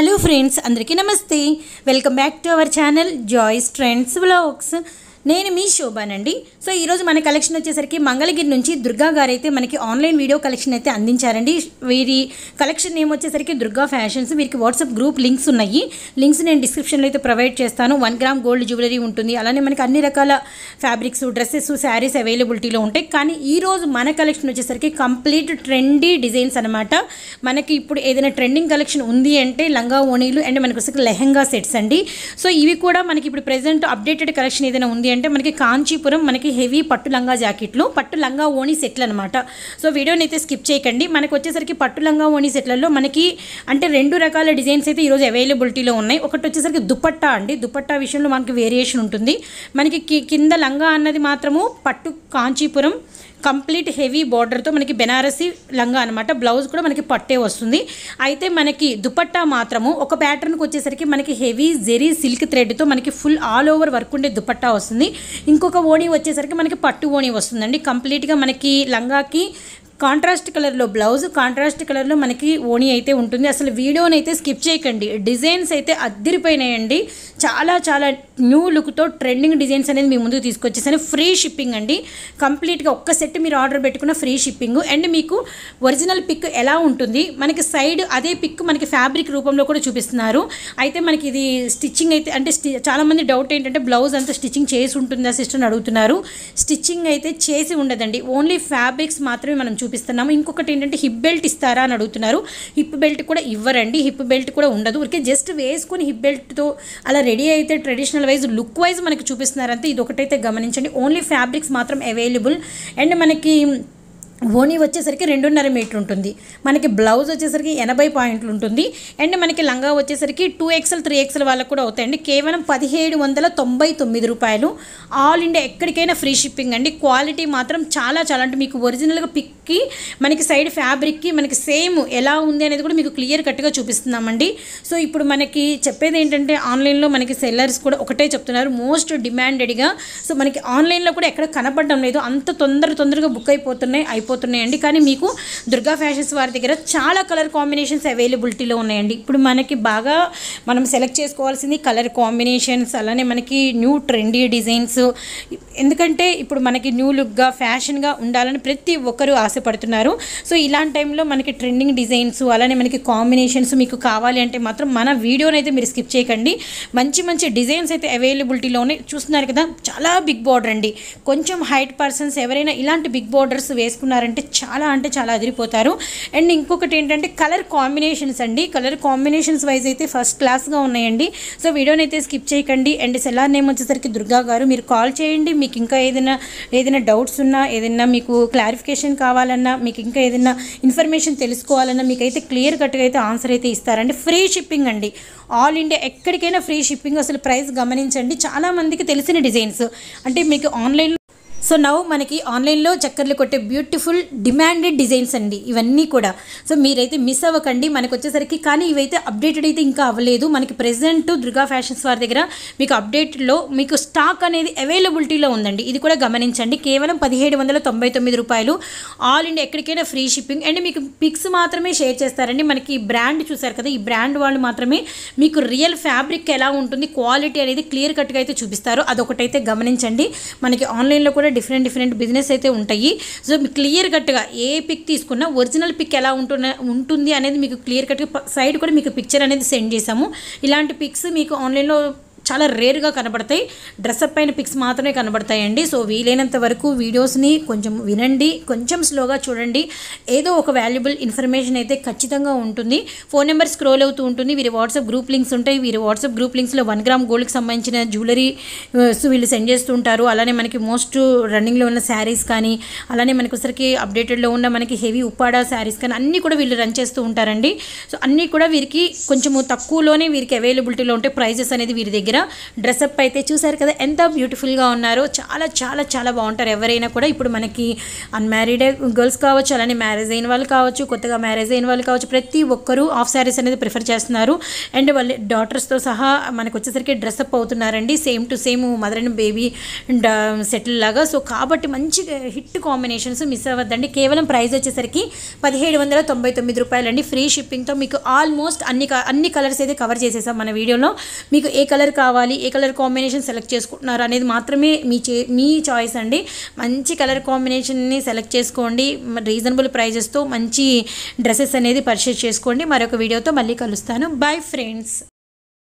hello friends అందరికీ నమస్తే welcome back to our channel Joys trends vlogs నేను మీ శోభానండి సో ఈరోజు మన కలెక్షన్ వచ్చేసరికి మంగళగిరి నుంచి దుర్గా గారు అయితే మనకి ఆన్లైన్ వీడియో కలెక్షన్ అయితే అందించారండి వీరి కలెక్షన్ నేమ్ వచ్చేసరికి దుర్గా ఫ్యాషన్స్ వీరికి వాట్సాప్ గ్రూప్ లింక్స్ ఉన్నాయి లింక్స్ నేను డిస్క్రిప్షన్లో అయితే ప్రొవైడ్ చేస్తాను వన్ గ్రామ్ గోల్డ్ జ్యువెలరీ ఉంటుంది అలానే మనకి అన్ని రకాల ఫ్యాబ్రిక్స్ డ్రెస్సెస్ శారీస్ అవైలబిలిటీలో ఉంటాయి కానీ ఈ రోజు మన కలెక్షన్ వచ్చేసరికి కంప్లీట్ ట్రెండీ డిజైన్స్ అనమాట మనకి ఇప్పుడు ఏదైనా ట్రెండింగ్ కలెక్షన్ ఉంది అంటే లంగా ఓణీలు అండ్ మనకి వచ్చేసరికి లెహంగా సెట్స్ అండి సో ఇవి కూడా మనకి ఇప్పుడు ప్రెసెంట్ అప్డేటెడ్ కలెక్షన్ ఏదైనా ఉంది అంటే మనకి కాంచీపురం మనకి హెవీ పట్టు లంగా జాకెట్లు పట్టు లంగా ఓణి సెట్లు అనమాట సో వీడియోని అయితే స్కిప్ చేయకండి మనకి వచ్చేసరికి పట్టు లంగా ఓణి సెట్లలో మనకి అంటే రెండు రకాల డిజైన్స్ అయితే ఈరోజు అవైలబిలిటీలో ఉన్నాయి ఒకటి వచ్చేసరికి దుపట్టా అండి దుపట్టా విషయంలో మనకి వేరియేషన్ ఉంటుంది మనకి కి- కింద లంగా అన్నది మాత్రము పట్టు కాంచీపురం కంప్లీట్ హెవీ బార్డర్తో మనకి బెనారసి లంగా అనమాట బ్లౌజ్ కూడా మనకి పట్టే వస్తుంది అయితే మనకి దుపట్టా మాత్రము ఒక ప్యాటర్న్కి వచ్చేసరికి మనకి హెవీ జెరీ సిల్క్ థ్రెడ్తో మనకి ఫుల్ ఆల్ ఓవర్ వర్క్ ఉండే దుపట్టా వస్తుంది ఇంకొక ఓణి వచ్చేసరికి మనకి పట్టు ఓణి వస్తుందండి కంప్లీట్గా మనకి లంగాకి కాంట్రాస్ట్ కలర్లో బ్లౌజ్ కాంట్రాస్ట్ కలర్లో మనకి ఓణి అయితే ఉంటుంది అసలు వీడియోని అయితే స్కిప్ చేయకండి డిజైన్స్ అయితే అద్దరిపోయినాయండి చాలా చాలా న్యూ లుక్తో ట్రెండింగ్ డిజైన్స్ అనేది మీ ముందుకు తీసుకొచ్చేసాను ఫ్రీ షిప్పింగ్ అండి కంప్లీట్గా ఒక్క సెట్ మీరు ఆర్డర్ పెట్టుకున్న ఫ్రీ షిప్పింగ్ అండ్ మీకు ఒరిజినల్ పిక్ ఎలా ఉంటుంది మనకి సైడ్ అదే పిక్ మనకి ఫ్యాబ్రిక్ రూపంలో కూడా చూపిస్తున్నారు అయితే మనకి ఇది స్టిచ్చింగ్ అయితే అంటే స్టి చాలామంది డౌట్ ఏంటంటే బ్లౌజ్ అంతా స్టిచ్చింగ్ చేసి ఉంటుందా సిస్టర్ అని అడుగుతున్నారు స్టిచ్చింగ్ అయితే చేసి ఉండదండి ఓన్లీ ఫ్యాబ్రిక్స్ మాత్రమే మనం చూపిస్తున్నాము ఇంకొకటి ఏంటంటే హిప్ బెల్ట్ ఇస్తారా అని అడుగుతున్నారు హిప్ బెల్ట్ కూడా ఇవ్వరండి హిప్ బెల్ట్ కూడా ఉండదు ఊరికే జస్ట్ వేసుకొని హిప్ బెల్ట్తో అలా రెడీ అయితే ట్రెడిషనల్ వైజ్ లుక్ వైజ్ మనకి చూపిస్తున్నారు అంతే ఇది ఒకటైతే గమనించండి ఓన్లీ ఫ్యాబ్రిక్స్ మాత్రం అవైలబుల్ అండ్ మనకి ఓనీ వచ్చేసరికి రెండున్నర మీటర్ ఉంటుంది మనకి బ్లౌజ్ వచ్చేసరికి ఎనభై పాయింట్లు ఉంటుంది అండ్ మనకి లంగా వచ్చేసరికి టూ ఎక్స్ఎల్ త్రీ ఎక్స్ఎల్ వాళ్ళకు కూడా అవుతాయండి కేవలం పదిహేడు వందల తొంభై తొమ్మిది రూపాయలు ఆల్ ఇండియా ఎక్కడికైనా ఫ్రీ షిప్పింగ్ అండి క్వాలిటీ మాత్రం చాలా చాలా అంటే మీకు ఒరిజినల్గా పిక్కి మనకి సైడ్ ఫ్యాబ్రిక్కి మనకి సేమ్ ఎలా ఉంది అనేది కూడా మీకు క్లియర్ కట్గా చూపిస్తున్నామండి సో ఇప్పుడు మనకి చెప్పేది ఏంటంటే ఆన్లైన్లో మనకి సెల్లర్స్ కూడా ఒకటే చెప్తున్నారు మోస్ట్ డిమాండెడ్గా సో మనకి ఆన్లైన్లో కూడా ఎక్కడ కనపడడం లేదు అంత తొందర తొందరగా బుక్ అయిపోతున్నాయి అయిపోతున్నాయండి కానీ మీకు దుర్గా ఫ్యాషన్స్ వారి దగ్గర చాలా కలర్ కాంబినేషన్స్ అవైలబిలిటీలో ఉన్నాయండి ఇప్పుడు మనకి బాగా మనం సెలెక్ట్ చేసుకోవాల్సింది కలర్ కాంబినేషన్స్ అలానే మనకి న్యూ ట్రెండీ డిజైన్స్ ఎందుకంటే ఇప్పుడు మనకి న్యూ లుక్గా ఫ్యాషన్గా ఉండాలని ప్రతి ఒక్కరూ ఆశపడుతున్నారు సో ఇలాంటి టైంలో మనకి ట్రెండింగ్ డిజైన్స్ అలానే మనకి కాంబినేషన్స్ మీకు కావాలి అంటే మాత్రం మన వీడియోని అయితే మీరు స్కిప్ చేయకండి మంచి మంచి డిజైన్స్ అయితే అవైలబిలిటీలో ఉన్నాయి చూస్తున్నారు కదా చాలా బిగ్ బార్డర్ అండి కొంచెం హైట్ పర్సన్స్ ఎవరైనా ఇలాంటి బిగ్ బార్డర్స్ వేసుకున్నారంటే చాలా అంటే చాలా అదిరిపోతారు అండ్ ఇంకొకటి ఏంటంటే కలర్ కాంబినేషన్స్ అండి కలర్ కాంబినేషన్స్ వైజ్ అయితే ఫస్ట్ క్లాస్గా ఉన్నాయండి సో వీడియోని అయితే స్కిప్ చేయకండి అండ్ సెల్లార్ నేమ్ వచ్చేసరికి దుర్గా గారు మీరు కాల్ చేయండి మీకు ఇంకా ఏదైనా ఏదైనా డౌట్స్ ఉన్నా ఏదైనా మీకు క్లారిఫికేషన్ కావాలన్నా మీకు ఇంకా ఏదైనా ఇన్ఫర్మేషన్ తెలుసుకోవాలన్నా మీకు అయితే క్లియర్ కట్గా అయితే ఆన్సర్ అయితే ఇస్తారండి ఫ్రీ షిప్పింగ్ అండి ఆల్ ఇండియా ఎక్కడికైనా ఫ్రీ షిప్పింగ్ అసలు ప్రైస్ గమనించండి చాలా మందికి తెలిసిన డిజైన్స్ అంటే మీకు ఆన్లైన్ సో నవ్వు మనకి ఆన్లైన్లో చక్కర్లు కొట్టే బ్యూటిఫుల్ డిమాండెడ్ డిజైన్స్ అండి ఇవన్నీ కూడా సో మీరైతే మిస్ అవ్వకండి మనకు వచ్చేసరికి కానీ ఇవైతే అప్డేటెడ్ అయితే ఇంకా అవ్వలేదు మనకి ప్రెసెంట్ దుర్గా ఫ్యాషన్స్ వారి దగ్గర మీకు అప్డేట్లో మీకు స్టాక్ అనేది అవైలబిలిటీలో ఉందండి ఇది కూడా గమనించండి కేవలం పదిహేడు వందల తొంభై తొమ్మిది రూపాయలు ఆల్ ఇండియా ఎక్కడికైనా ఫ్రీ షిప్పింగ్ అండ్ మీకు పిక్స్ మాత్రమే షేర్ చేస్తారండి మనకి ఈ బ్రాండ్ చూసారు కదా ఈ బ్రాండ్ వాళ్ళు మాత్రమే మీకు రియల్ ఫ్యాబ్రిక్ ఎలా ఉంటుంది క్వాలిటీ అనేది క్లియర్ కట్గా అయితే చూపిస్తారు అదొకటైతే గమనించండి మనకి ఆన్లైన్లో కూడా డిఫరెంట్ డిఫరెంట్ బిజినెస్ అయితే ఉంటాయి సో మీకు క్లియర్ కట్గా ఏ పిక్ తీసుకున్నా ఒరిజినల్ పిక్ ఎలా ఉంటున్న ఉంటుంది అనేది మీకు క్లియర్ కట్గా సైడ్ కూడా మీకు పిక్చర్ అనేది సెండ్ చేసాము ఇలాంటి పిక్స్ మీకు ఆన్లైన్లో చాలా రేర్గా కనబడతాయి డ్రెస్అప్ పైన పిక్స్ మాత్రమే కనబడతాయండి సో వీలైనంత వరకు వీడియోస్ని కొంచెం వినండి కొంచెం స్లోగా చూడండి ఏదో ఒక వాల్యుబుల్ ఇన్ఫర్మేషన్ అయితే ఖచ్చితంగా ఉంటుంది ఫోన్ నెంబర్ స్క్రోల్ అవుతూ ఉంటుంది వీరి వాట్సాప్ గ్రూప్ లింక్స్ ఉంటాయి వీరి వాట్సాప్ గ్రూప్ లింక్స్లో వన్ గ్రామ్ గోల్డ్కి సంబంధించిన జ్యువెలరీ వీళ్ళు సెండ్ చేస్తూ ఉంటారు అలానే మనకి మోస్ట్ రన్నింగ్లో ఉన్న శారీస్ కానీ అలానే మనకి ఒకసారికి అప్డేటెడ్లో ఉన్న మనకి హెవీ ఉప్పాడా శారీస్ కానీ అన్నీ కూడా వీళ్ళు రన్ చేస్తూ ఉంటారండి సో అన్నీ కూడా వీరికి కొంచెము తక్కువలోనే వీరికి అవైలబిలిటీలో ఉంటే ప్రైజెస్ అనేది వీరి దగ్గర దగ్గర డ్రెస్అప్ అయితే చూసారు కదా ఎంత బ్యూటిఫుల్గా ఉన్నారో చాలా చాలా చాలా బాగుంటారు ఎవరైనా కూడా ఇప్పుడు మనకి అన్మ్యారీడ్ గర్ల్స్ కావచ్చు అలానే మ్యారేజ్ అయిన వాళ్ళు కావచ్చు కొత్తగా మ్యారేజ్ అయిన వాళ్ళు కావచ్చు ప్రతి ఒక్కరూ ఆఫ్ శారీస్ అనేది ప్రిఫర్ చేస్తున్నారు అండ్ వాళ్ళ డాటర్స్తో సహా మనకు వచ్చేసరికి డ్రెస్అప్ అవుతున్నారండి same to same mother and baby settle లాగా సో కాబట్టి మంచి హిట్ కాంబినేషన్స్ మిస్ అవ్వద్దండి కేవలం ప్రైస్ వచ్చేసరికి పదిహేడు వందల తొంభై తొమ్మిది రూపాయలండి ఫ్రీ షిప్పింగ్తో మీకు ఆల్మోస్ట్ అన్ని క- అన్ని కలర్స్ అయితే కవర్ చేసేసాం మన వీడియోలో మీకు ఏ కలర్ కావాలి ఏ కలర్ కాంబినేషన్ సెలెక్ట్ చేసుకుంటున్నారు అనేది మాత్రమే మీ చే మీ చాయిస్ అండి మంచి కలర్ కాంబినేషన్ని సెలెక్ట్ చేసుకోండి రీజనబుల్ ప్రైజెస్తో మంచి డ్రెస్సెస్ అనేది పర్చేస్ చేసుకోండి మరొక వీడియోతో మళ్ళీ కలుస్తాను బాయ్ ఫ్రెండ్స్